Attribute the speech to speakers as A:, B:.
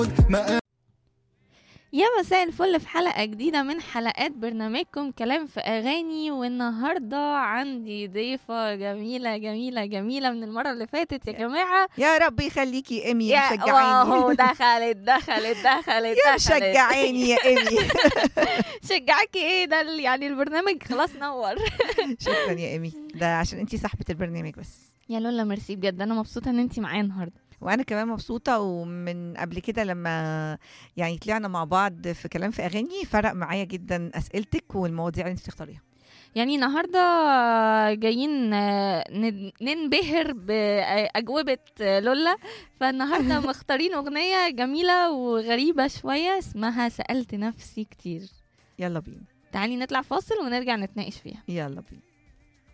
A: يا مساء الفل في حلقة جديدة من حلقات برنامجكم كلام في أغاني والنهاردة عندي ضيفة جميلة جميلة جميلة من المرة اللي فاتت يا جماعة
B: يا رب يخليكي يا ايمي
A: يا
B: مشجعاني
A: واو دخلت دخلت دخلت
B: يا
A: دخلت
B: مشجعاني يا ايمي
A: شجعكي ايه ده ال- يعني البرنامج خلاص نور
B: شكرا يا ايمي ده عشان انتي صاحبة البرنامج بس
A: يا لولا ميرسي بجد انا مبسوطة ان انتي معايا النهاردة
B: وانا كمان مبسوطة ومن قبل كده لما يعني طلعنا مع بعض في كلام في اغاني فرق معايا جدا اسئلتك والمواضيع اللي انت بتختاريها
A: يعني النهاردة جايين آه، ن- ننبهر بأجوبة آه، لولا فالنهاردة مختارين أغنية جميلة وغريبة شوية اسمها سألت نفسي كتير
B: يلا بينا
A: تعالي نطلع فاصل ونرجع نتناقش فيها
B: يلا بينا